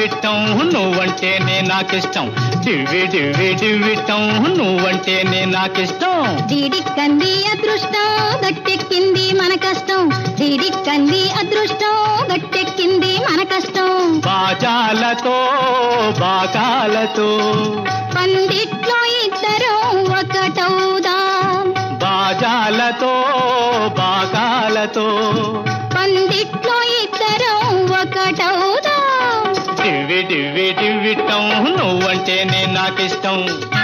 డివ్విట్టం నువ్వంటేనే నాకిష్టం డివ్వి డివ్వి డివ్విట్టం నువ్వంటేనే నాకిష్టం డిడిక్కంది అదృష్టం గట్టెక్కింది మన కష్టం డిడిక్కంది అదృష్టం గట్టెక్కింది మన కష్టం బాజాలతో బాకాలతో పందిట్లో ఇద్దరం ఒకటవుదాం బాజాలతో బాకాలతో పందిట్లో ఇద్దరం ఒకటవుదాం డివ్వి డివ్వి డివ్విట్టం నువ్వంటేనే నాకిష్టం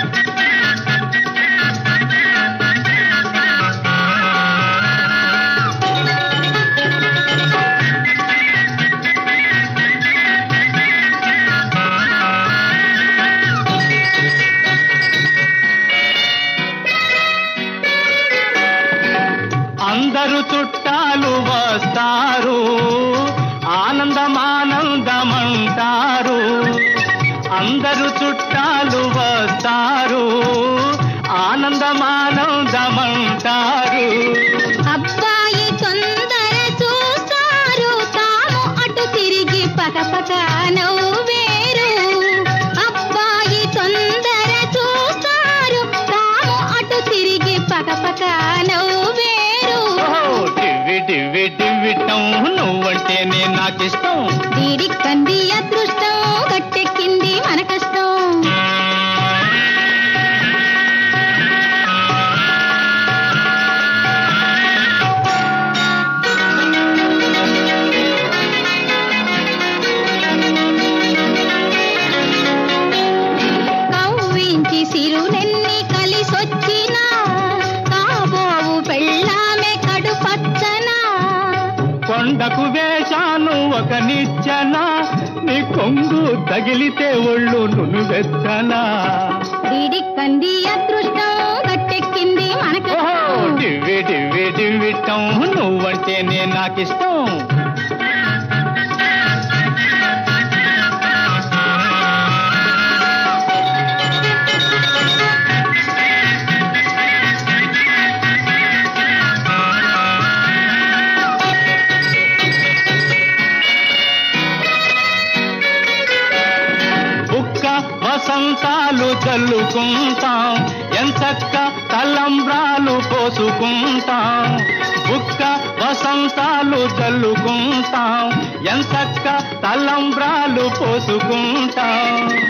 అందరూ చుట్టాలు వస్తారు ఆనందమానందమంటారు అందరూ చుట్టాలు వస్తారు ఆనందమానందమంటారు అబ్బాయి తొందర చూస్తారు తాము అటు తిరిగి పకపక నవ్వేరు అబ్బాయి తొందర చూస్తారు తాము అటు తిరిగి పకపక నవ్వేరు ఓహో, డివ్వి డివ్వి డివ్విట్టం నువ్వంటేనే నాకిష్టం వీడికంది అదృష్టం గట్టెక్కింది మన కష్టం కవ్వించి సిరునెన్ని కలిసొచ్చినా కాబోవు పెళ్ళామె కడు పచ్చనా కొండకు వేశాను ఒక నిచ్చెన నీ కొంగు తగిలితే ఒళ్ళు నును వెచ్చనా వీడికంది అదృష్టం గట్టెక్కింది మన ఓహో, కష్టం డివ్వి డివ్వి డివ్విట్టం నువ్వంటేనే నాకిష్టం బుక్క వసంతాలు చల్లుకుంటాం ఎంచక్క తలంబ్రాలు పోసుకుంటాం బుక్క వసంతాలు చల్లుకుంటాం ఎంచక్క తలంబ్రాలు పోసుకుంటాం